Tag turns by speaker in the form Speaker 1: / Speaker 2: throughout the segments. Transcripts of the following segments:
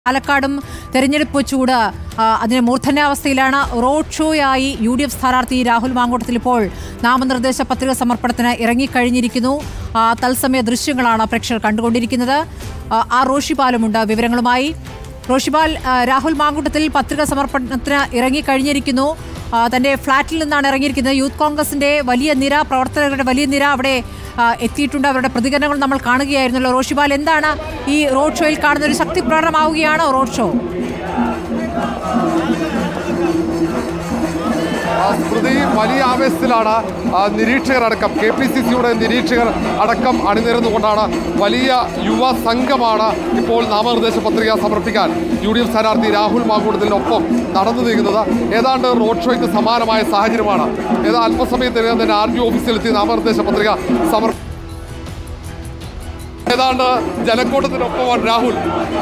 Speaker 1: പാലക്കാടും തെരഞ്ഞെടുപ്പ് ചൂട് ആ, അതിന് മൂർധന്യാവസ്ഥയിലാണ് റോഡ് ഷോയായി യു ഡി എഫ് സ്ഥാനാർത്ഥി രാഹുൽ മാങ്കൂട്ടത്തിൽ ഇപ്പോൾ നാമനിർദ്ദേശ പത്രിക സമർപ്പണത്തിന് ഇറങ്ങിക്കഴിഞ്ഞിരിക്കുന്നു ആ, തത്സമയ ദൃശ്യങ്ങളാണ് പ്രേക്ഷകർ കണ്ടുകൊണ്ടിരിക്കുന്നത് ആ, ആ റോഷിപാലുമുണ്ട് വിവരങ്ങളുമായി റോഷിപാൽ ആ, രാഹുൽ മാങ്കൂട്ടത്തിൽ പത്രിക സമർപ്പണത്തിന് ഇറങ്ങിക്കഴിഞ്ഞിരിക്കുന്നു ആ, തന്റെ ഫ്ളാറ്റിൽ നിന്നാണ് ഇറങ്ങിയിരിക്കുന്നത് യൂത്ത് കോൺഗ്രസിന്റെ വലിയ നിര പ്രവർത്തകരുടെ വലിയ നിര അവിടെ ആ, എത്തിയിട്ടുണ്ട് അവരുടെ പ്രതികരണങ്ങൾ നമ്മൾ കാണുകയായിരുന്നല്ലോ റോഷിപാൽ എന്താണ് ഈ റോഡ് ഷോയിൽ കാണുന്ന ഒരു ശക്തി പ്രകടനമാവുകയാണോ റോഡ് ഷോ
Speaker 2: ആ, സ്മൃതി വലിയ ആവേശത്തിലാണ് ആ, നിരീക്ഷകർ അടക്കം കെ പി സി സിയുടെ നിരീക്ഷകർ അടക്കം അണിനിരന്നുകൊണ്ടാണ് വലിയ യുവ സംഘമാണ് ഇപ്പോൾ നാമനിർദ്ദേശ പത്രിക സമർപ്പിക്കാൻ യു ഡി എഫ് സ്ഥാനാർത്ഥി രാഹുൽ മാങ്കൂട്ടത്തിനൊപ്പം നടന്നു നീങ്ങുന്നത് ഏതാണ്ട് റോഡ് ഷോയ്ക്ക് സമാനമായ സാഹചര്യമാണ് ഏതാ അല്പസമയത്തിനകം തന്നെ ആർ ജി ഓഫീസിലെത്തി നാമനിർദ്ദേശ പത്രിക സമർ ഏതാണ്ട് ജലക്കോട്ടത്തിനൊപ്പമാണ് രാഹുൽ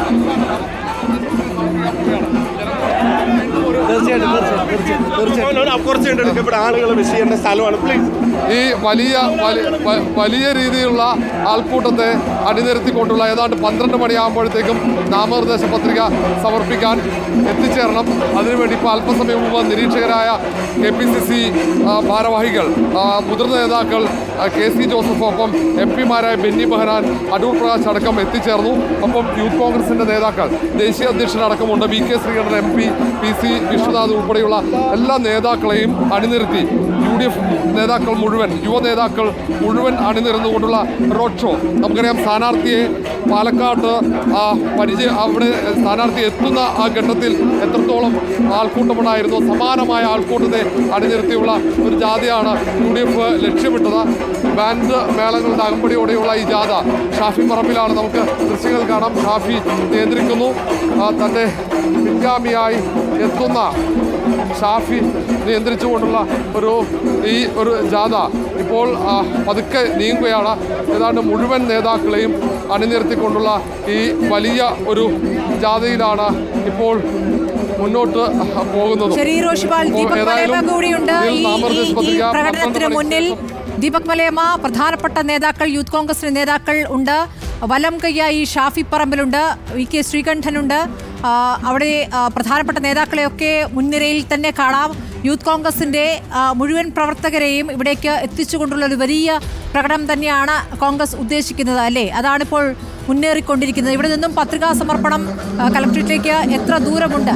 Speaker 3: തീർച്ചയായിട്ടും തീർച്ചയായിട്ടും തീർച്ചയായിട്ടും കുറച്ച് കണ്ടെടുക്കും ഇവിടെ ആളുകൾ വിഷ് ചെയ്യേണ്ട സ്ഥലമാണ് പ്ലീസ്
Speaker 2: ഈ വലിയ വലി- വ- വലിയ രീതിയിലുള്ള ആൾക്കൂട്ടത്തെ അണിനിരത്തിക്കൊണ്ടുള്ള ഏതാണ്ട് പന്ത്രണ്ട് മണിയാകുമ്പോഴത്തേക്കും നാമനിർദ്ദേശ പത്രിക സമർപ്പിക്കാൻ എത്തിച്ചേരണം അതിനുവേണ്ടി ഇപ്പോൾ അല്പസമയം മുമ്പ് നിരീക്ഷകരായ കെ പി സി സി ഭാരവാഹികൾ ആ, മുതിർന്ന നേതാക്കൾ ആ, കെ സി ജോസഫ് ഒപ്പം എം പിമാരായ ബെന്നി ബെഹനാൻ അടൂർ പ്രകാശ് അടക്കം എത്തിച്ചേർന്നു ഒപ്പം യൂത്ത് കോൺഗ്രസിന്റെ നേതാക്കൾ ദേശീയ അധ്യക്ഷനടക്കമുണ്ട് V K Sreekandan M P P C Vishwanath ഉൾപ്പെടെയുള്ള എല്ലാ നേതാക്കളെയും അണിനിരത്തി യു ഡി എഫ് നേതാക്കൾ മുഴുവൻ യുവ നേതാക്കൾ മുഴുവൻ അണിനിരന്നുകൊണ്ടുള്ള റോഡ് ഷോ നമുക്കറിയാം സ്ഥാനാർത്ഥിയെ പാലക്കാട്ട് ആ, പരിചയ അവിടെ സ്ഥാനാർത്ഥി എത്തുന്ന ആ ഘട്ടത്തിൽ എത്രത്തോളം ആൾക്കൂട്ടമുണ്ടായിരുന്നു സമാനമായ ആൾക്കൂട്ടത്തെ അണിനിരത്തിയുള്ള ഒരു ജാഥയാണ് യു ഡി എഫ് ലക്ഷ്യമിട്ടത് ബാൻഡ് മേളങ്ങളുടെ അകമ്പടിയോടെയുള്ള ഈ ജാഥ ഷാഫി പറമ്പിലാണ് നമുക്ക് ദൃശ്യങ്ങൾ കാണാം ഷാഫി നിയന്ത്രിക്കുന്നു ആ, തൻ്റെ പിൻഗാമിയായി എത്തുന്ന ഷാഫി നിയന്ത്രിച്ചുകൊണ്ടുള്ള ഒരു ഈ ഒരു ജാഥ ഇപ്പോൾ ആ, പതുക്കെ നീങ്ങുകയാണ് ഏതാണ്ട് മുഴുവൻ നേതാക്കളെയും അണിനിരത്തിക്കൊണ്ടുള്ള ഈ വലിയ ഒരു ജാഥയിലാണ് ഇപ്പോൾ മുന്നോട്ട് പോകുന്നത്
Speaker 1: ശരി റോഷിപാൽ
Speaker 2: അപ്പോൾ
Speaker 1: ദീപക്
Speaker 2: ഏതായാലും
Speaker 1: മലയമ്മ കൂടിയുണ്ട്
Speaker 2: ഈ
Speaker 1: ഈ-
Speaker 2: നാമനിർദ്ദേശ
Speaker 1: ഈ- ഈ
Speaker 2: പത്രിക
Speaker 1: പ്രകടനത്തിന്
Speaker 2: പന്ത്രണ്ട്
Speaker 1: മുന്നിൽ ദീപക് മലയമ്മ പ്രധാനപ്പെട്ട നേതാക്കൾ യൂത്ത് കോൺഗ്രസിന്റെ നേതാക്കൾ ഉണ്ട് വലം കൈയായി ഷാഫി പറമ്പിലുണ്ട് വി കെ ശ്രീകണ്ഠനുണ്ട് ആ, അവിടെ ആ, പ്രധാനപ്പെട്ട നേതാക്കളെയൊക്കെ മുൻനിരയിൽ തന്നെ കാണാം യൂത്ത് കോൺഗ്രസിന്റെ ആ, മുഴുവൻ പ്രവർത്തകരെയും ഇവിടേക്ക് എത്തിച്ചുകൊണ്ടുള്ള ഒരു വലിയ പ്രകടനം തന്നെയാണ് കോൺഗ്രസ് ഉദ്ദേശിക്കുന്നത് അല്ലേ അതാണിപ്പോൾ മുന്നേറിക്കൊണ്ടിരിക്കുന്നത് ഇവിടെ നിന്നും പത്രികാ സമർപ്പണം ആ, കലക്ട്രേറ്റിലേക്ക് എത്ര ദൂരമുണ്ട്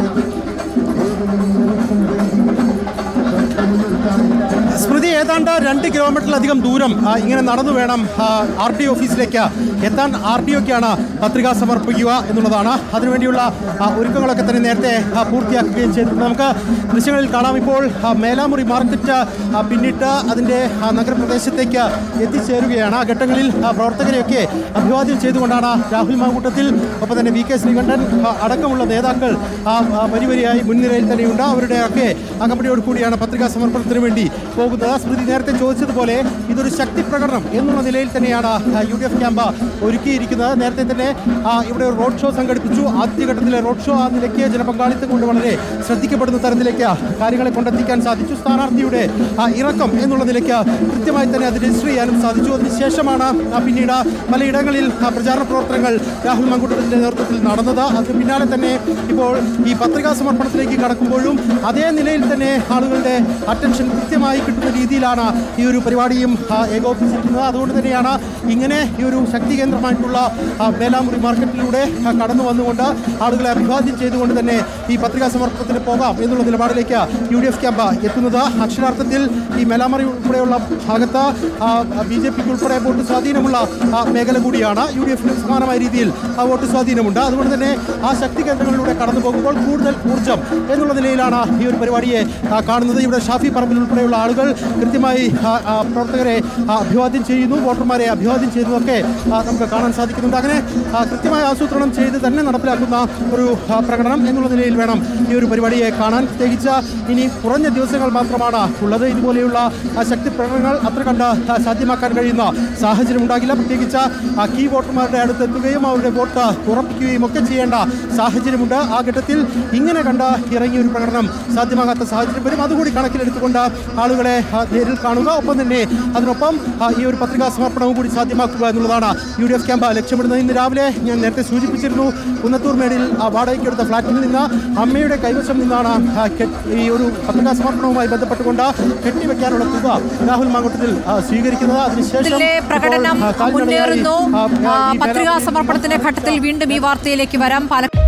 Speaker 3: സ്മൃതി ഏതാണ്ട് രണ്ട് കിലോമീറ്ററിലധികം ദൂരം ആ, ഇങ്ങനെ നടന്നു വേണം ആർ ടി ഓഫീസിലേക്ക് എത്താൻ ആർ ടി ഒക്കെയാണ് പത്രിക സമർപ്പിക്കുക എന്നുള്ളതാണ് അതിനുവേണ്ടിയുള്ള ആ, ഒരുക്കങ്ങളൊക്കെ തന്നെ നേരത്തെ ആ, പൂർത്തിയാക്കുകയും ചെയ്തിട്ടുണ്ട് നമുക്ക് ദൃശ്യങ്ങളിൽ കാണാം ഇപ്പോൾ ആ, മേലാമുറി മാർക്കറ്റ് ആ, പിന്നിട്ട് അതിൻ്റെ ആ, നഗരപ്രദേശത്തേക്ക് എത്തിച്ചേരുകയാണ് ആ ഘട്ടങ്ങളിൽ ആ, പ്രവർത്തകരെയൊക്കെ അഭിവാദ്യം ചെയ്തുകൊണ്ടാണ് രാഹുൽ മാങ്കൂട്ടത്തിൽ ഒപ്പം തന്നെ വി കെ ശ്രീകണ്ഠൻ ആ, അടക്കമുള്ള നേതാക്കൾ ആ, ആ, വരി വരിയായി മുൻനിരയിൽ തന്നെയുണ്ട് അവരുടെയൊക്കെ അകമ്പടിയോട് കൂടിയാണ് പത്രികാ സമർപ്പണത്തിന് വേണ്ടി പോകുന്നത് സ്മൃതി നേരത്തെ ചോദിച്ചതുപോലെ ഇതൊരു ശക്തി പ്രകടനം എന്നുള്ള നിലയിൽ തന്നെയാണ് യു ഡി എഫ് ക്യാമ്പ് ഒരുക്കിയിരിക്കുന്നത് നേരത്തെ തന്നെ ആ, ഇവിടെ ഒരു റോഡ് ഷോ സംഘടിപ്പിച്ചു ആദ്യഘട്ടത്തിലെ റോഡ് ഷോ ആ നിലയ്ക്ക് ജനപങ്കാളിത്തം കൊണ്ട് വളരെ ശ്രദ്ധിക്കപ്പെടുന്ന തരത്തിലേക്ക് കാര്യങ്ങളെ കൊണ്ടെത്തിക്കാൻ സാധിച്ചു സ്ഥാനാർത്ഥിയുടെ ആ, ഇറക്കം എന്നുള്ള നിലയ്ക്ക് കൃത്യമായി തന്നെ അത് രജിസ്റ്റർ ചെയ്യാനും സാധിച്ചു അതിനുശേഷമാണ് ആ, പിന്നീട് പലയിടങ്ങളിൽ ആ, പ്രചാരണ പ്രവർത്തനങ്ങൾ രാഹുൽ മങ്കൂട്ടത്തിന്റെ നേതൃത്വത്തിൽ നടന്നത് അതിന് പിന്നാലെ തന്നെ ഇപ്പോൾ ഈ പത്രികാ സമർപ്പണത്തിലേക്ക് കടക്കുമ്പോഴും അതേ നിലയിൽ തന്നെ ആളുകളുടെ അറ്റൻഷൻ കൃത്യമായി കിട്ടുന്ന രീതിയിലാണ് ഈ ഒരു പരിപാടിയും ആ, ഏകോപിപ്പിച്ചിരിക്കുന്നത് അതുകൊണ്ട് തന്നെയാണ് ഇങ്ങനെ ഈ ഒരു ശക്തി കേന്ദ്രമായിട്ടുള്ള ആ, മേലാമുറി മാർക്കറ്റിലൂടെ ആ, കടന്നു വന്നുകൊണ്ട് ആളുകളെ അഭിവാദ്യം ചെയ്തുകൊണ്ട് തന്നെ ഈ പത്രികാ സമർപ്പണത്തിന് പോകാം എന്നുള്ള നിലപാടിലേക്ക് യു ഡി എഫ് ക്യാമ്പ് എത്തുന്നത് അക്ഷരാർത്ഥത്തിൽ ഈ മേലാമുറി ഉൾപ്പെടെയുള്ള ഭാഗത്ത് ബി ജെ പിക്ക് ഉൾപ്പെടെ വോട്ട് സ്വാധീനമുള്ള ആ, മേഖല കൂടിയാണ് യു ഡി എഫിന് സമാനമായ രീതിയിൽ ആ വോട്ട് സ്വാധീനമുണ്ട് അതുകൊണ്ട് തന്നെ ആ ശക്തി കേന്ദ്രങ്ങളിലൂടെ കടന്നു പോകുമ്പോൾ കൂടുതൽ ഊർജ്ജം എന്നുള്ള നിലയിലാണ് ഈ ഒരു പരിപാടിയെ ആ, കാണുന്നത് ഇവിടെ ഷാഫി പറമ്പിൽ ഉൾപ്പെടെയുള്ള ആളുകൾ കൃത്യമായി ആ, ആ, പ്രവർത്തകരെ ആ, അഭിവാദ്യം ചെയ്യുന്നു വോട്ടർമാരെ അഭിവാദ്യം ചെയ്യുന്നതൊക്കെ ആ, നമുക്ക് കാണാൻ സാധിക്കുന്നുണ്ട് അങ്ങനെ ആ, കൃത്യമായ ആസൂത്രണം ചെയ്ത് തന്നെ നടപ്പിലാക്കുന്ന ഒരു ആ, പ്രകടനം എന്നുള്ള നിലയിൽ വേണം ഈ ഒരു പരിപാടിയെ കാണാൻ പ്രത്യേകിച്ച് ഇനി കുറഞ്ഞ ദിവസങ്ങൾ മാത്രമാണ് ഉള്ളത് ഇതുപോലെയുള്ള ആ, ശക്തി പ്രകടനങ്ങൾ അത്ര കണ്ട് ആ, സാധ്യമാക്കാൻ കഴിയുന്ന സാഹചര്യം ഉണ്ടാകില്ല പ്രത്യേകിച്ച് ആ, കീ വോട്ടർമാരുടെ അടുത്ത് എത്തുകയും അവരുടെ വോട്ട് ഉറപ്പിക്കുകയും ഒക്കെ ചെയ്യേണ്ട സാഹചര്യമുണ്ട് ആ ഘട്ടത്തിൽ ഇങ്ങനെ കണ്ട ഇറങ്ങിയ ഒരു പ്രകടനം സാധ്യമാകാത്ത സാഹചര്യം വരും അതുകൂടി കണക്കിൽ കണക്കിലെടുത്തുകൊണ്ട് ആളുകളെ ആ, നേരിൽ കാണുക ഒപ്പം തന്നെ അതിനൊപ്പം ആ, ഈ ഒരു പത്രികാ സമർപ്പണവും കൂടി സാധ്യമാക്കുക എന്നുള്ളതാണ് യു ഡി എഫ് ക്യാമ്പ് ലക്ഷ്യമിടുന്നത് ഇന്ന് രാവിലെ ഞാൻ നേരത്തെ സൂചിപ്പിച്ചിരുന്നു കുന്നത്തൂർ മേടിൽ ആ, വാടകയ്ക്കെടുത്ത ഫ്ളാറ്റിൽ നിന്ന് അമ്മയുടെ കൈവശം നിന്നാണ് ആ, കെ- ഈ ഒരു പത്രികാ സമർപ്പണവുമായി ബന്ധപ്പെട്ടുകൊണ്ട് കെട്ടിവെക്കാനുള്ള തുക രാഹുൽ മാങ്കുട്ടത്തിൽ ആ, സ്വീകരിക്കുന്നത് അതിനുശേഷം
Speaker 1: ഇതിലെ പ്രകടനം
Speaker 3: ഇപ്പോൾ, ആ, കാൽനടയായി,
Speaker 1: മുന്നേറുന്നു
Speaker 3: ആ,
Speaker 1: ആ,
Speaker 3: ഈ
Speaker 1: പത്രികാ സമർപ്പണത്തിന്റെ ഘട്ടത്തിൽ വീണ്ടും ഈ വാർത്തയിലേക്ക് വരാം പാലക്കാട്